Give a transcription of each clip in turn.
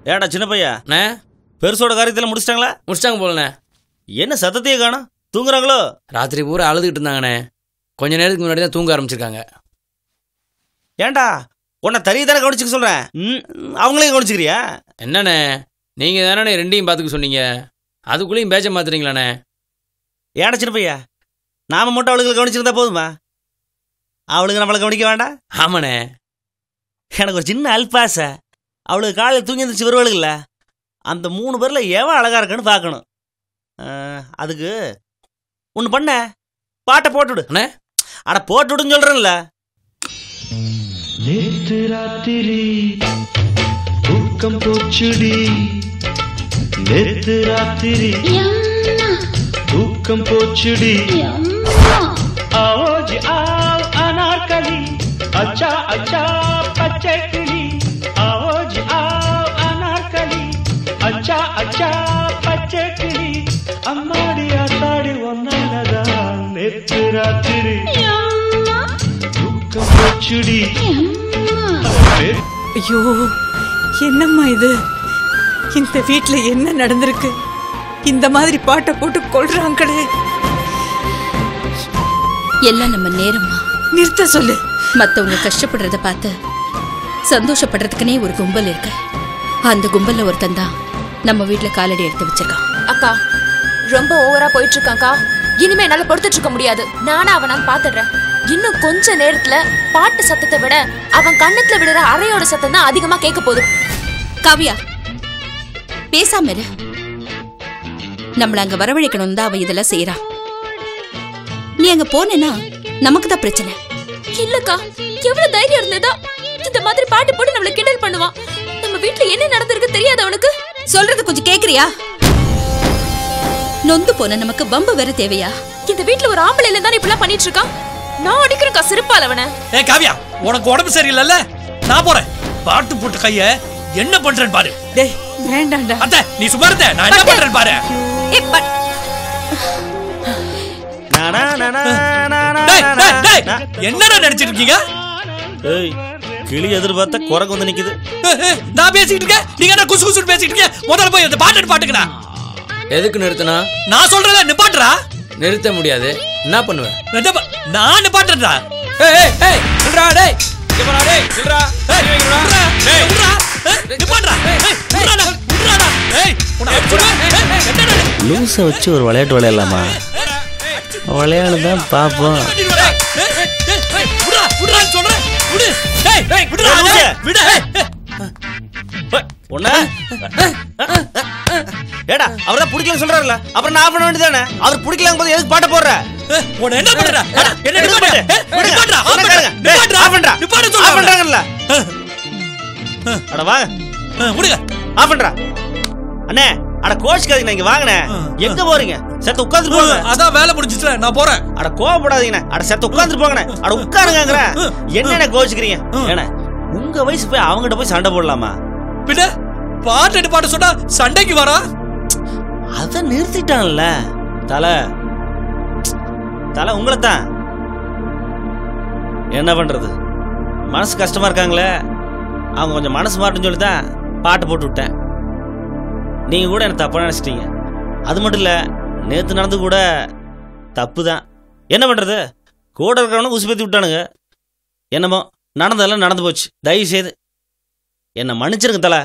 ஏடா சின்ன பையா அண்ணே பெருசோட காரியத்தில் முடிச்சிட்டாங்களா முடிச்சிட்டாங்க போலண்ணே என்ன சத்தத்தையே காணும் தூங்குறாங்களோ ராத்திரி பூரா அழுதுகிட்டு இருந்தாங்கண்ணே கொஞ்ச நேரத்துக்கு முன்னாடி தான் தூங்க ஆரம்பிச்சிருக்காங்க ஏன்டா உன்னை தறிய தானே கவனிச்சுக்க சொல்றேன் ம், அவங்களையும் கவனிச்சுக்கிறியா என்னண்ணே நீங்கள் தானே ரெண்டையும் பார்த்துக்க சொன்னீங்க அதுக்குள்ளேயும் பேச்ச மாத்துறீங்களாண்ணே ஏடா சின்ன பையா நாம மட்டும் அவளுக்கு கவனிச்சிருந்தா போதுமா அவளுக்கு நம்மளை கவனிக்க வேண்டாம் ஆமாண்ணே எனக்கு ஒரு சின்ன அல்பாசை அவளுக்கு காலையில் தூங்கி எழுந்திரிச்சு வருவாளுங்கல்ல அந்த மூணு பேரில் எவன் அழகா இருக்கான்னு பார்க்கணும் அஹ், அதுக்கு ஒன்று பண்ண பாட்டை போட்டுவிடு அண்ணே அட போட்டுவிடுன்னு சொல்கிறேன்ல நேத்து ராத்திரி தூக்கம் போச்சுடி நேத்து ராத்திரி தூக்கம் போச்சுடி आओ जी आओ अनारकली अच्छा अच्छा பச்சை கிளி आओ जी आओ अनारकली अच्छा अच्छा பச்சை கிளி அம்மாடி ஆத்தாடி ஒன்னாலதான் நேத்து ராத்திரி தூக்கம் போச்சுடி நேத்து ஐயோ என்னம்மா இது இந்த வீட்ல என்ன நடந்திருக்கு இந்த மாதிரி பாட்டை போட்டு கொள்றாங்களே எல்லாம் நம்ம நேரமா நிறுத்த சொல்லு மத்தவங்க கஷ்டப்படுறத பார்த்து சந்தோஷப்படுறதுக்குனே ஒரு கும்பல் இருக்கு அந்த கும்பல்ல ஒருத்தன் தான் நம்ம வீட்ல காலடி எடுத்து வச்சிருக்கான் அக்கா ரொம்ப ஓவரா போயிட்டு இருக்காக்கா இனிமே என்னால பொறுத்துட்டு இருக்க முடியாது நானா அவனான்னு பாத்துடுறேன் இன்னும் கொஞ்ச நேரத்துல பாட்டு சத்தத்தை விட அவன் கண்ணத்துல விடுற அறையோட சத்தம் தான் அதிகமா கேட்க போகுது காவியா பேசாம இரு நம்மள அங்க வரவழைக்கணும் தான் அவ இதெல்லாம் செய்யறான் நீ அங்க போனேன்னா நமக்கு தான் பிரச்சனை இல்லக்கா எவ்வளவு தைரியம் இருந்ததா இந்த மாதிரி பாட்டு போட்டு நம்மள கிண்டல் பண்ணுவான் நம்ம வீட்ல என்ன நடந்திருக்கு தெரியாது அவனுக்கு சொல்றது கொஞ்சம் கேக்குறியா நொந்து போன நமக்கு பம்பு வேற தேவையா இந்த வீட்ல ஒரு ஆம்பளை இல்ல தானே இப்படிலாம் பண்ணிட்டு இருக்கான் நான் அடிக்கிறேன்க்கா சிரிப்பால் அவனை ஏ காவியா உனக்கு உடம்பு சரியில்லைல்ல நான் போறேன் பாட்டு போட்டு கைய என்ன பண்றேன்னு பாரு டேய் வேண்டாம்டா அத்தை நீ சும்மா இருந்த நான் என்ன பண்றேன்னு பாரு ஏய், பட்- நானா, நானா, நானா, டேய், நானா, டேய், டேய், நா. என்னடா நினைச்சிட்டு இருக்கீங்க ஏய் கிளி எதிர்பார்த்த குரங்கு வந்து நிக்குது ஏய், ஏய், நான் பேசிக்கிட்டு இருக்கேன் நீங்க என்ன குசு குசுன்னு பேசிக்கிட்டு இருக்கீங்க முதல்ல போய் அந்த பாட்டு பாட்டுக்கடா எதுக்கு நிறுத்தினா நான் சொல்றத நிப்பாட்டுறா நிறுத்த முடியாது என்ன பண்ணுவேன் என்ன ப- நான் நிப்பாட்டுறா ஏய் ஏய் ஏய் நில்றா டேய் இங்க போடா டேய் நில்றா ஏய், விட்றா, ஏய், விட்றா, ஏய், நிப்பாட்டுறா, ஏய், ஏய், விட்றாடா, விட்றாடா, ஏய், உன்னை அடிச்சுடுவேன், ஏய், ஏய், என்னடா இது? லூஸை வச்சு ஒரு விளையாட்டு விளையாடலாமா விளையாடுதான் பார்ப்போம் பண்ணிடுவேடா. ஏய், ஏய், ஏய், ஏய், விட்றா, விட்றான்னு சொல்றேன். விடு. ஏய், ஏய், விட்றா, ஏய், லூசு. ஏய், விடு, ஏய், ஏய். ஒண்ணு ஏடா அவர் தான் பிடிக்கலன்னு சொல்றாருல அப்புறம் நான் பண்ண வேண்டியதானே அவர் பிடிக்கலங்க போது எதுக்கு பாட்ட போடுற ஏய், உன்னை என்ன பண்றடா? அட, என்ன விடுங்க, நிப்பாட்டு? விடுங்க. ஏய், நிப்பாட்டுடா, ஆஃப் என்ன பண்ணு, கேளுங்க. டேய், நிப்பாட்டுடா, ஆஃப் பண்றா. நிப்பாட்ட ஆஃப் சொல்றேன். பண்றாங்கல்ல அட வாங்க ஏய், விடுங்க. ஆஃப் பண்றா அண்ணே அட கோச்சுக்காதீங்க இங்க வாங்கண்ணே எங்க போறீங்க செத்த உட்கார்ந்து போங்க அதான் வேலை முடிஞ்சிச்சுல நான் போறேன் அட கோவப்படாதீங்கண்ணே அட செத்த உட்கார்ந்து போங்கண்ணே அட உட்காருங்கங்கிற என்னண்ணே கோச்சுக்கிறீங்க ஏண்ணே உங்க வயசு போய் அவங்ககிட்ட போய் சண்டை போடலாமா பின்ன பாட்டு அடி பாட்டு சொன்னா சண்டைக்கு வரா அத நிறுத்திட்டான்ல தலை தலை உங்களை தான் என்ன பண்றது மனசு கஷ்டமா இருக்காங்களே அவங்க கொஞ்சம் மனசு மாட்டுன்னு சொல்லி தான் பாட்டு போட்டு விட்டேன் நீங்க கூட எனக்கு தப்பா நினைச்சிட்டீங்க அது மட்டும் இல்ல நேத்து நடந்து கூட தப்பு தான் என்ன பண்றது கூட இருக்கிறவனு உசுப்பேத்தி விட்டானுங்க என்னமோ நடந்ததெல்லாம் நடந்து போச்சு தயவு செய்து என்னை மன்னிச்சிருங்க தலை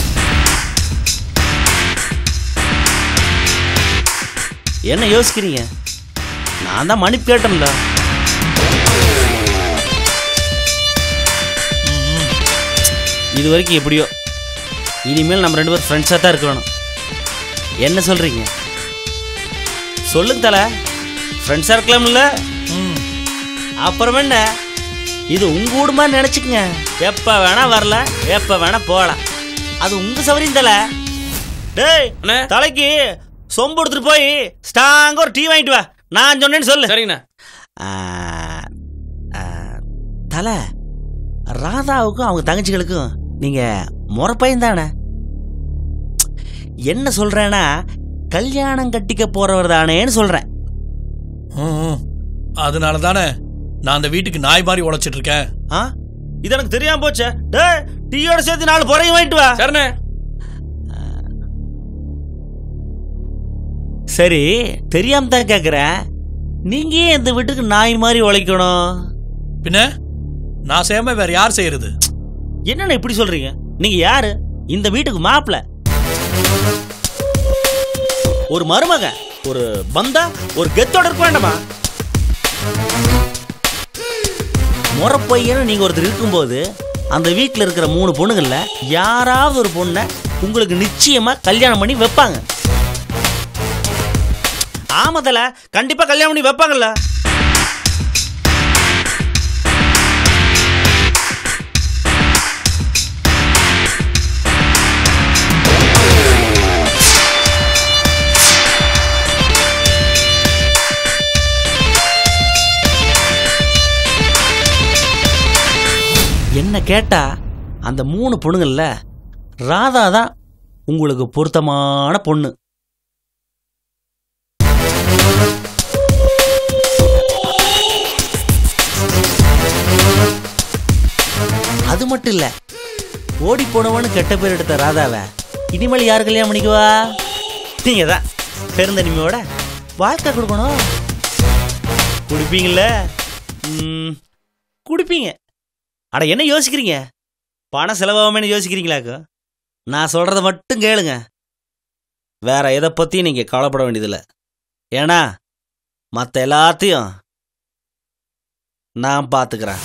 என்ன யோசிக்கிறீங்க நான் தான் மன்னிப்பு கேட்டேன்ல இது வரைக்கும் எப்படியோ இனிமேல் நம்ம ரெண்டு பேரும் ஃப்ரெண்ட்ஸாக தான் இருக்கணும் என்ன சொல்றீங்க சொல்லுங்க தல ஃப்ரெண்ட்ஸாக இருக்கலாம்ல அப்புறம் என்ன இது உங்க வீடுமா நினச்சிக்கங்க எப்போ வேணா வரல எப்போ வேணா போகலாம் அது உங்க சௌகரியம் தல டேய் அண்ணே. தலைக்கு சொம்பு எடுத்துட்டு போய் ஸ்ட்ராங்கா ஒரு டீ வாங்கிட்டு வா நான் சொன்னேன்னு சொல்லு சரிங்கண்ணா ஆ, ஆ, தல ராதாவுக்கும் அவங்க தங்கச்சிகளுக்கும் நீங்க முறப்பையன் தானே என்ன சொல்றேன்னா கல்யாணம் கட்டிக்க போறவர் தானேன்னு சொல்றேன் அதனால தானே நான் அந்த வீட்டுக்கு நாய் மாதிரி உழைச்சிட்டு இருக்கேன் ஆ இது எனக்கு தெரியாம போச்சே டேய் டீயோட சேர்த்து நாலு புறையும் வாங்கிட்டு வா சரிண்ணே சரி தெரியாம தான் கேட்குறேன் நீங்க ஏன் இந்த வீட்டுக்கு நாய் மாதிரி உழைக்கணும் பின்ன நான் செய்யாம வேற யார் செய்யறது என்னண்ணா இப்படி சொல்றீங்க நீங்க யாரு இந்த வீட்டுக்கு மாப்பிள்ள ஒரு மருமக ஒரு பந்தா ஒரு கெத்தோட இருக்க வேண்டாமா முறப்பையன்னு நீங்க ஒருத்தர் இருக்கும்போது அந்த வீட்டில் இருக்கிற மூணு பொண்ணுங்கள்ல யாராவது ஒரு பொண்ணை உங்களுக்கு நிச்சயமா கல்யாணம் பண்ணி வைப்பாங்க ஆமதல கண்டிப்பா கல்யாணம் பண்ணி வைப்பாங்கல்ல என்ன கேட்டா அந்த மூணு பொண்ணுங்கள்ல ராதா தான் உங்களுக்கு பொருத்தமான பொண்ணு அது மட்டும் இல்ல ஓடி போனவனு கெட்ட பேர் எடுத்த ராதாவை இனிமேல் யார் கல்யாணம் பண்ணிக்குவா நீங்க தான் பெருந்தனிமையோட வாழ்க்கை கொடுக்கணும் குடிப்பீங்கள்ல ம், குடிப்பீங்க அட என்ன யோசிக்கிறீங்க பணம் செலவாகுமேனு யோசிக்கிறீங்களாக்கோ நான் சொல்கிறத மட்டும் கேளுங்க வேற எதை பற்றியும் நீங்கள் கவலைப்பட வேண்டியதில்லை ஏன்னா மற்ற எல்லாத்தையும் நான் பார்த்துக்கிறேன்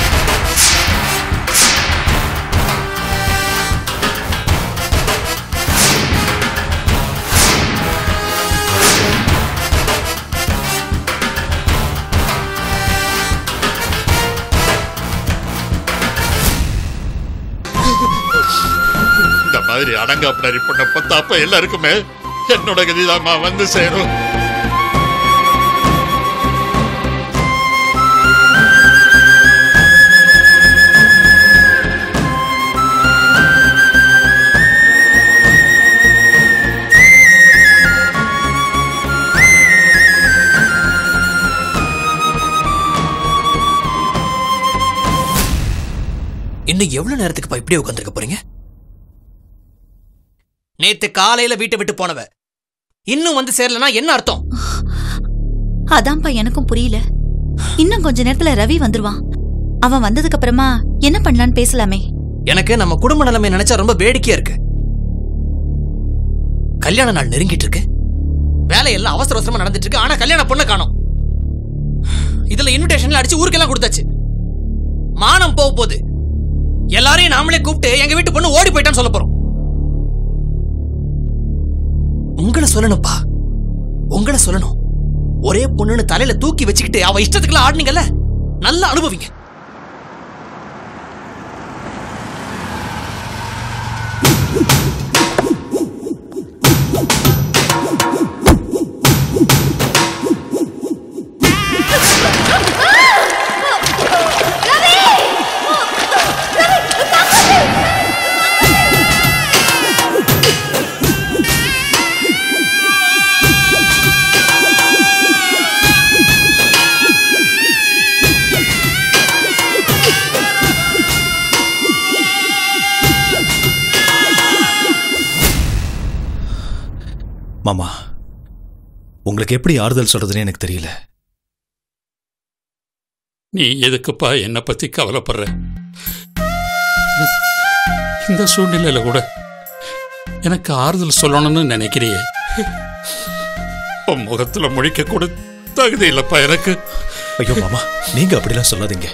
இந்த மாதிரி அடங்காப்பிடாரி பொண்ணை பார்த்தா அப்ப எல்லாருக்குமே என்னோட கதிதாம்மா வந்து சேரும் இன்னும் எவ்வளவு நேரத்துக்குப்பா இப்படியே உட்காந்துருக்க போறீங்க நேத்து காலையில வீட்டை விட்டு போனவ இன்னும் வந்து சேரலனா என்ன அர்த்தம் அதான்ப்பா எனக்கும் புரியல இன்னும் கொஞ்ச நேரத்துல ரவி வந்துருவான் அவன் வந்ததுக்கு அப்புறமா என்ன பண்ணலான்னு பேசலாமே எனக்கு நம்ம குடும்ப நிலைமை நினைச்சா ரொம்ப வேடிக்கையா இருக்கு கல்யாண நாள் நெருங்கிட்டு இருக்கு வேலையெல்லாம் அவசர அவசரமா நடந்துட்டு இருக்கு ஆனா கல்யாண பொண்ணை காணோம் இதுல இன்விடேஷன்ல அடிச்சு ஊருக்கெல்லாம் கொடுத்தாச்சு மானம் போக போகுது எல்லாரையும் நாமளே கூப்பிட்டு எங்க வீட்டு பொண்ணு ஓடி போயிட்டான்னு சொல்ல போறோம் உங்களை சொல்லணும்ப்பா உங்களை சொல்லணும் ஒரே பொண்ணுன்னு தலையில தூக்கி வச்சுக்கிட்டு அவ இஷ்டத்துக்குலாம் ஆடுனீங்கல்ல நல்லா அனுபவிங்க மாமா உங்களுக்கு எப்படி ஆறுதல் சொல்றதுன்னு எனக்கு தெரியல நீ எதுக்குப்பா என்னை பத்தி கவலைப்படுற இந்த சூழ்நிலையில கூட எனக்கு ஆறுதல் சொல்லணும்னு நினைக்கிறியே உன் முகத்துல முழிக்க கூட தகுதி இல்லப்பா எனக்கு ஐயோ மாமா நீங்க அப்படிலாம் சொல்லாதீங்க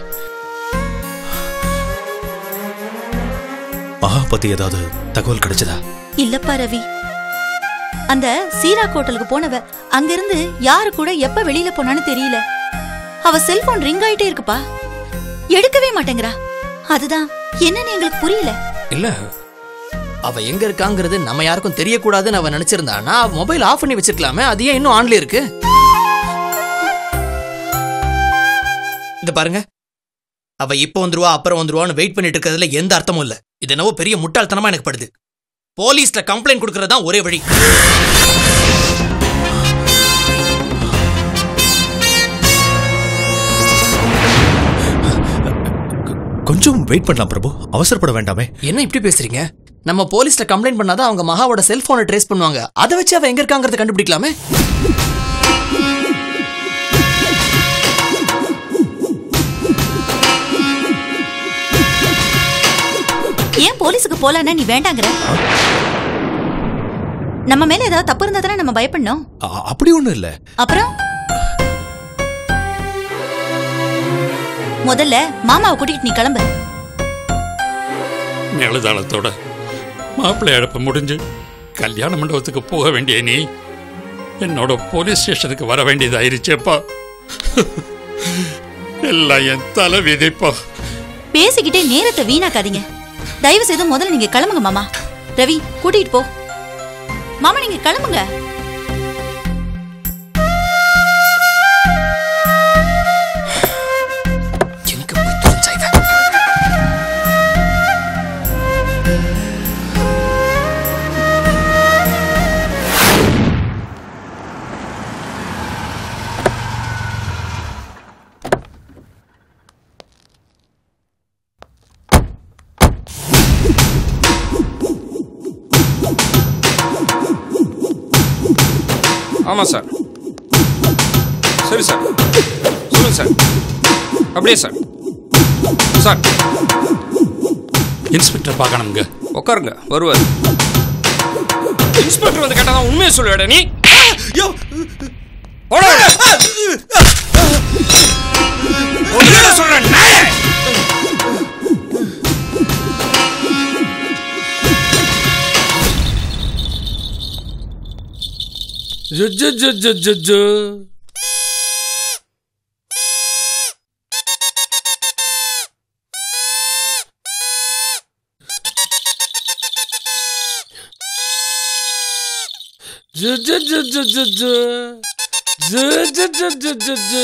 மகா பத்தி ஏதாவது தகவல் கிடைச்சதா இல்லப்பா ரவி அந்த சீரா ஹோட்டலுக்கு போனவ அங்கிருந்து யாரு கூட எப்ப வெளியில போனான்னு தெரியல அவ செல்போன் ரிங் ஆயிட்டே இருக்குப்பா எடுக்கவே மாட்டேங்கிறா அதுதான் என்னன்னு எங்களுக்கு புரியல இல்ல அவ எங்க இருக்காங்கிறது நம்ம யாருக்கும் தெரியக்கூடாதுன்னு அவ நினைச்சிருந்தானா மொபைல் ஆஃப் பண்ணி வச்சிருக்கலாமே அது ஏன் இன்னும் ஆன்ல இருக்கு இந்த பாருங்க அவ இப்போ வந்துருவா அப்புறம் வந்துருவான்னு வெயிட் பண்ணிட்டு இருக்கிறதுல எந்த அர்த்தமும் இல்ல இது என்னவோ பெரிய முட்டாள்தனமா எனக்கு படுது போலீஸ்ல கம்ப்ளைண்ட் கொடுக்கறது தான் ஒரே வழி கொஞ்சம் வெயிட் பண்ணலாம் பிரபு அவசரப்பட வேண்டாமே என்ன இப்படி பேசுறீங்க நம்ம போலீஸ்ல கம்ப்ளைண்ட் பண்ணாதான் அவங்க மகாவோட செல்போனை ட்ரேஸ் பண்ணுவாங்க அதை வச்சு அவ எங்க இருக்காங்கறத கண்டுபிடிக்கலாமே ஏன் போலீஸுக்கு போலான்னா நீ வேண்டாங்கிற நம்ம மேல ஏதாவது தப்பு இருந்தா தானே நம்ம பயப்படணும் அ- அப்படி ஒண்ணும் இல்ல அப்புறம் முதல்ல மாமாவை கூட்டிட்டு நீ கிளம்பு மேலதாளத்தோட மாப்பிள்ளை அழைப்பு முடிஞ்சு கல்யாண மண்டபத்துக்கு போக வேண்டிய நீ என்னோட போலீஸ் ஸ்டேஷனுக்கு வர வேண்டியதாயிருச்சேப்பா எல்லாம் என் தலை விதைப்பா பேசிக்கிட்டே நேரத்தை வீணாக்காதீங்க தயவு செய்து முதல்ல நீங்க கிளம்புங்க மாமா ரவி கூட்டிட்டு போ மாமா நீங்க கிளம்புங்க எங்க போய் தொலைஞ்சா இவ? ஆமாம் சார் சரி சார் சொல்லுங்கள் சார் அப்படியே சார் சார் இன்ஸ்பெக்டர் பார்க்கணுங்க உட்காருங்க வருவார் இன்ஸ்பெக்டர் வந்து கேட்டால் உண்மையை சொல்லுவேடா நீ போடா உள்ள. உண்மையை சொல்றேன் நாயே. ஜு, ஜு, ஜு, ஜு, ஜு, ஜு. ஜு, ஜு, ஜு, ஜு, ஜு, ஜு. ஜு, ஜு, ஜு, ஜு, ஜு, ஜு.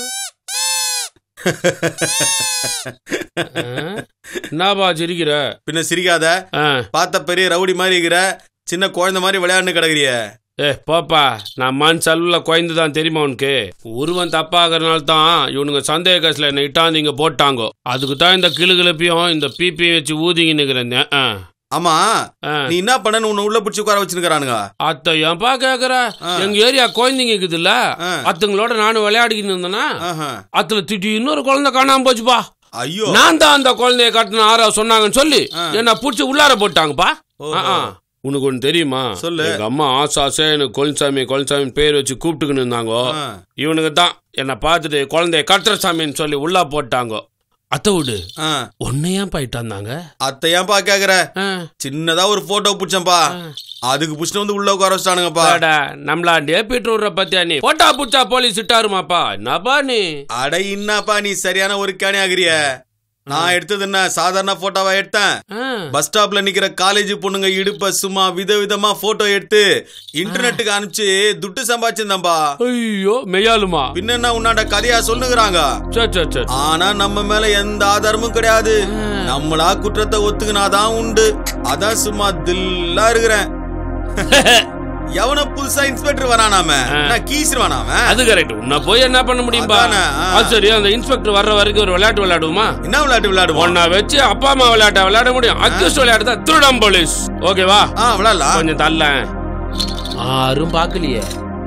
என்னப்பா சிரிக்கிற பின்ன சிரிக்காத ஆ. பார்த்த பெரிய ரவுடி மாதிரி இருக்கிற சின்ன குழந்தை மாதிரி விளையாண்டு கிடக்குறிய ஏ போப்பா நான் மண் சல்லுல குழந்து தான் தெரியுமா உனக்கு உருவம் தப்பாகிறனால தான் இவனுங்க சந்தேக கேஸ்ல என்னை இட்டாந்து இங்க போட்டாங்க அதுக்கு தான் இந்த கிளுகிழப்பையும் இந்த பிபியும் வச்சு ஊதிங்க நிக்கிறேன் ஆ. ஆமா ஆ. நீ என்ன பண்ணனு உன்னை உள்ள பிடிச்சி உட்கார வச்சிருக்கானுங்க அத்தை ஏன்பா கேக்குற எங்க ஏரியா குழந்தைங்க இருக்குதுல்ல அத்துங்களோட நானும் விளையாடிக்கிட்டு இருந்தேனா அத்துல திடீர்னு ஒரு குழந்தை காணாம போச்சுப்பா ஐயோ நான் தான் அந்த குழந்தைய காட்டின ஆறா சொன்னாங்கன்னு சொல்லி என்ன புடிச்சு உள்ளார போட்டாங்கப்பா ஓஹோ. ஆ, ஆ. உனக்கு ஒன்று தெரியுமா சொல்லு. எங்க அம்மா ஆசை ஆசை எனக்கு கொலசாமி கொலசாமி பேர் வச்சு கூப்பிட்டுக்கின்னு இருந்தாங்க இவனுக்கு தான் என்னை பார்த்துட்டு குழந்தைய கட்டுற சாமின்னு சொல்லி உள்ளா போட்டாங்க அத்தை விடு ஒன்னு ஏன் போயிட்டு வந்தாங்க அத்தை ஏன்பா கேக்குற சின்னதா ஒரு போட்டோ பிடிச்சேன்பா அதுக்கு பிடிச்சிட்டு வந்து உள்ள உட்கார வச்சிட்டானுங்கப்பா அடா, நம்மளாண்டே பீட்டு விடுற பத்தியா நீ போட்டா புடிச்சா போலீஸ் இட்டாருமாப்பா என்னப்பா நீ அட என்னப்பா நீ சரியான ஒரு கேணி ஆகுறிய நான் எடுத்தது என்ன சாதாரண போட்டோவா எடுத்தேன் பஸ் ஸ்டாப்ல நிக்கிற காலேஜ் பொண்ணுங்க இடுப்ப சும்மா விதவிதமா போட்டோ எடுத்து இன்டர்நெட்டுக்கு அனுப்பிச்சு துட்டு சம்பாதிச்சிருந்தேன்பா ஐயோ மெய்யாலுமா பின்ன என்ன உன்னாண்ட கதையா சொல்லுகிறாங்க சரி சரி சரி ஆனா நம்ம மேல எந்த ஆதாரமும் கிடையாது நம்மளா குற்றத்தை ஒத்துக்கினாதான் உண்டு அதான் சும்மா தில்லா இருக்கிறேன் எவன புதுசா இன்ஸ்பெக்டர் வரானாம நான் கீசிருவானாம அது கரெக்ட் உன்னை போய் என்ன பண்ண முடியும்பா அதானே, ஆ. அது சரி அந்த இன்ஸ்பெக்டர் வர்ற வரைக்கும் ஒரு விளையாட்டு விளையாடுவோமா என்ன விளையாட்டு விளையாடுவோம் உன்னை வச்சு அப்பா அம்மா விளையாட்ட விளையாட முடியும் அக்யூஸ்ட் விளையாட்டு தான் திருடம் போலீஸ் ஓகேவா ஆ விளையாடலாம் கொஞ்சம் தள்ள யாரும் பார்க்கலையே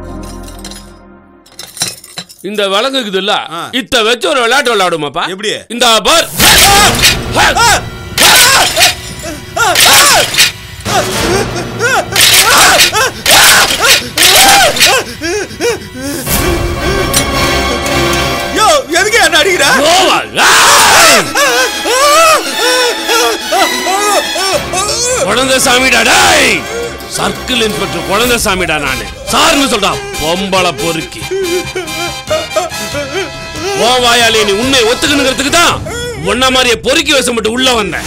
இந்த விலங்குக்குது இல்ல இத்த வச்சு ஒரு விளையாட்டு விளையாடுமாப்பா எப்படி இந்த பார் யோ எதுக்கு என்ன அடிக்கிற நோவா. குழந்தை சாமிடா டேய் சர்க்கிள் இன்ஸ்பெக்டர் குழந்தை சாமிடா நானு சார்னு சொல்றா பொம்பளை பொறுக்கி ஓ வாயாலே நீ உண்மை ஒத்துக்கணுங்கிறதுக்கு தான் உன்ன மாதிரியே பொறுக்கி வசப்பட்டு உள்ள வந்தேன்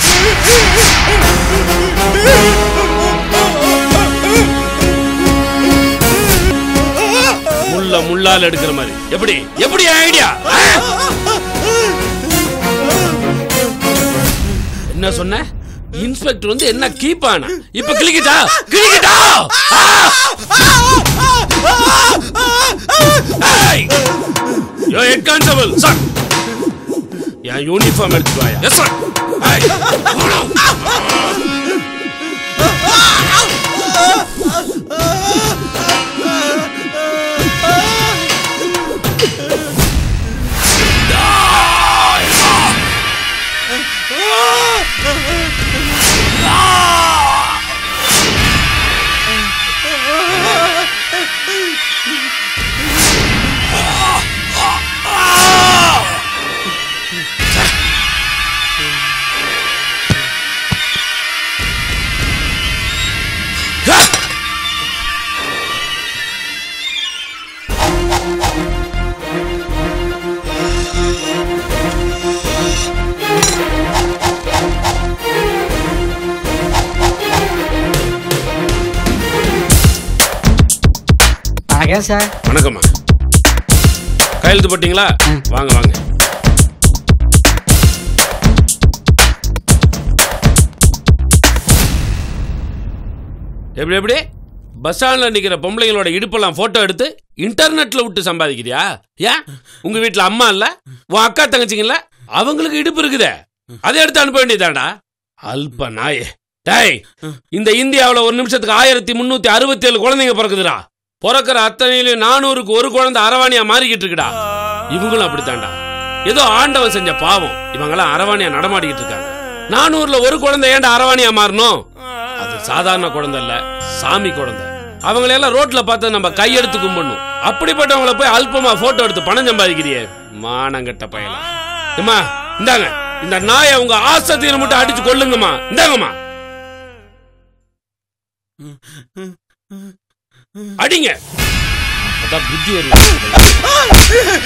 முள்ள முள்ளால் எடுக்கிற மாதிரி எப்படி எப்படி ஐடியா என்ன சொன்ன இன்ஸ்பெக்டர் வந்து என்ன கீப்பானா இப்ப கிளிக்கிட்டா கிளிக்கிட்டா யோ ஹெட் கான்ஸ்டபிள் சார் என் யூனிஃபார்ம் எடுத்துட்டு வாயா எஸ் சார் ஏன் சார் வணக்கம்மா கையெழுத்து போட்டீங்களா வாங்க வாங்க எப்படி எப்படி பஸ் ஸ்டாண்ட்ல நிக்கிற பொம்பளைங்களோட இடுப்பெல்லாம் போட்டோ எடுத்து இன்டர்நெட்ல விட்டு சம்பாதிக்கிறியா ஏன் உங்க வீட்ல அம்மா இல்ல உன் அக்கா தங்கச்சிங்கல்ல அவங்களுக்கு இடுப்பு இருக்குதே அதை எடுத்து அனுப்ப வேண்டியதாடா அல்ப நாயே டேய் இந்த இந்தியாவுல ஒரு நிமிஷத்துக்கு ஆயிரத்தி முன்னூத்தி அறுபத்தி ஏழு குழந்தைங்க பிறக்குதுடா பிறக்கிற அத்தனையிலும் நானூறுக்கு ஒரு குழந்தை அரவாணியா மாறிக்கிட்டு இருக்குடா இவங்களும் அப்படித்தான்டா ஏதோ ஆண்டவன் செஞ்ச பாவம் இவங்கெல்லாம் அரவாணியா நடமாடிக்கிட்டு இருக்காங்க நானூறுல ஒரு குழந்தை ஏன்டா அரவாணியா மாறணும் அது சாதாரண குழந்தை இல்ல சாமி குழந்தை அவங்களையெல்லாம் ரோட்ல பார்த்து நம்ம கையெடுத்து கும்பிடணும் அப்படிப்பட்டவங்கள போய் அல்பமா போட்டோ எடுத்து பணம் சம்பாதிக்கிறியே மானங்கட்ட பயலாம் ஏம்மா இந்தாங்க இந்த நாயை உங்க ஆசை தீர மட்டும் அடிச்சு கொல்லுங்கம்மா இந்தாங்கம்மா அடிங்க அதான் புத்தி வருது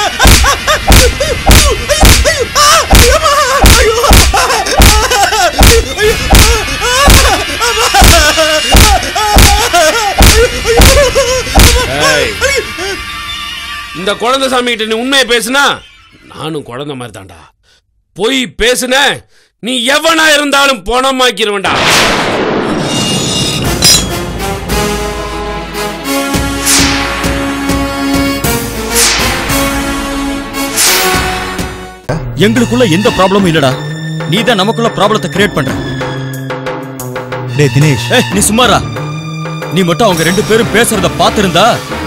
ஏய், இந்த குழந்தை சாமி கிட்ட நீ உண்மையை பேசுனா நானும் குழந்தை மாதிரி தான்டா போய் பேசுன நீ எவனா இருந்தாலும் பணமாக்கிருவன்டா எங்களுக்குள்ள எந்த ப்ராப்ளமும் இல்லடா நீ தான் நமக்குள்ள ப்ராப்ளத்தை கிரியேட் பண்ற டேய் தினேஷ் ஏய் நீ சும்மாரா நீ மட்டும் அவங்க ரெண்டு பேரும் பேசுறத பாத்திருந்தா